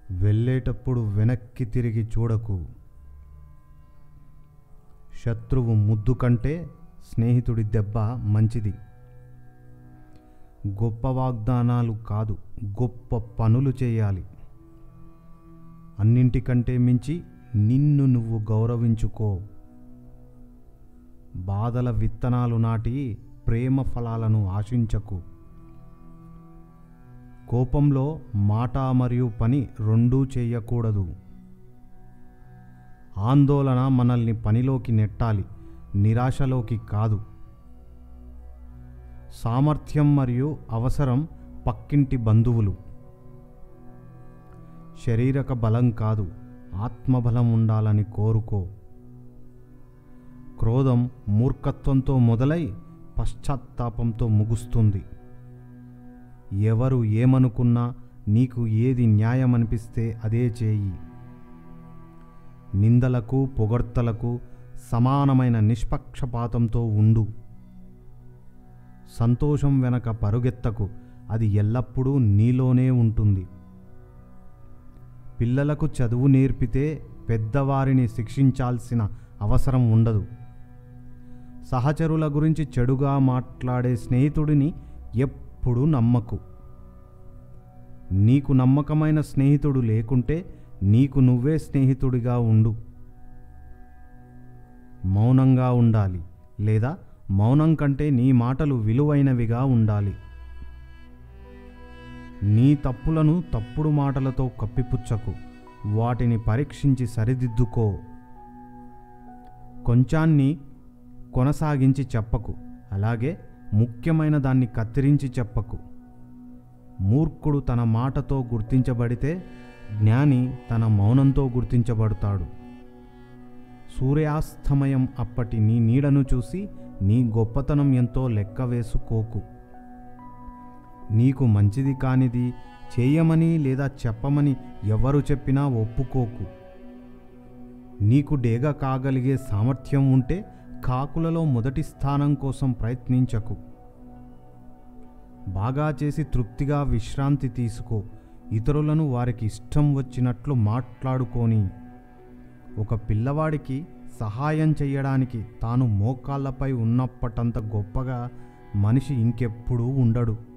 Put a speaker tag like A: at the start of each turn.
A: వెళ్ళేటప్పుడు వెనక్కి తిరిగి చూడకు శత్రువు ముద్దు కంటే స్నేహితుడి దెబ్బ మంచిది గొప్ప వాగ్దానాలు కాదు గొప్ప పనులు చేయాలి అన్నింటికంటే మించి నిన్ను నువ్వు గౌరవించుకో బాధల విత్తనాలు నాటి ప్రేమ ఫలాలను ఆశించకు కోపంలో మాట మరియు పని రెండూ చేయకూడదు ఆందోళన మనల్ని పనిలోకి నెట్టాలి నిరాశలోకి కాదు సామర్థ్యం మరియు అవసరం పక్కింటి బంధువులు శరీరక బలం కాదు ఆత్మబలం ఉండాలని కోరుకో క్రోధం మూర్ఖత్వంతో మొదలై పశ్చాత్తాపంతో ముగుస్తుంది ఎవరు ఏమనుకున్నా నీకు ఏది న్యాయమనిపిస్తే అదే చేయి నిందలకు పొగడ్తలకు సమానమైన నిష్పక్షపాతంతో ఉండు సంతోషం వెనక పరుగెత్తకు అది ఎల్లప్పుడూ నీలోనే ఉంటుంది పిల్లలకు చదువు నేర్పితే పెద్దవారిని శిక్షించాల్సిన అవసరం ఉండదు సహచరుల గురించి చెడుగా మాట్లాడే స్నేహితుడిని ఎప్పుడూ నమ్మకు నీకు నమ్మకమైన స్నేహితుడు లేకుంటే నీకు నువ్వే స్నేహితుడిగా ఉండు మౌనంగా ఉండాలి లేదా మౌనం కంటే నీ మాటలు విలువైనవిగా ఉండాలి నీ తప్పులను తప్పుడు మాటలతో కప్పిపుచ్చకు వాటిని పరీక్షించి సరిదిద్దుకో కొంచాన్ని కొనసాగించి చెప్పకు అలాగే ముఖ్యమైన దాన్ని కత్తిరించి చెప్పకు మూర్ఖుడు తన మాటతో గుర్తించబడితే జ్ఞాని తన మౌనంతో గుర్తించబడతాడు సూర్యాస్తమయం అప్పటి నీ నీడను చూసి నీ గొప్పతనం ఎంతో లెక్క వేసుకోకు నీకు మంచిది కానిది చేయమని లేదా చెప్పమని ఎవరు చెప్పినా ఒప్పుకోకు నీకు డేగ కాగలిగే సామర్థ్యం ఉంటే కాకులలో మొదటి స్థానం కోసం ప్రయత్నించకు బాగా చేసి తృప్తిగా విశ్రాంతి తీసుకో ఇతరులను వారికి ఇష్టం వచ్చినట్లు మాట్లాడుకొని ఒక పిల్లవాడికి సహాయం చేయడానికి తాను మోకాళ్ళపై ఉన్నప్పటంత గొప్పగా మనిషి ఇంకెప్పుడూ ఉండడు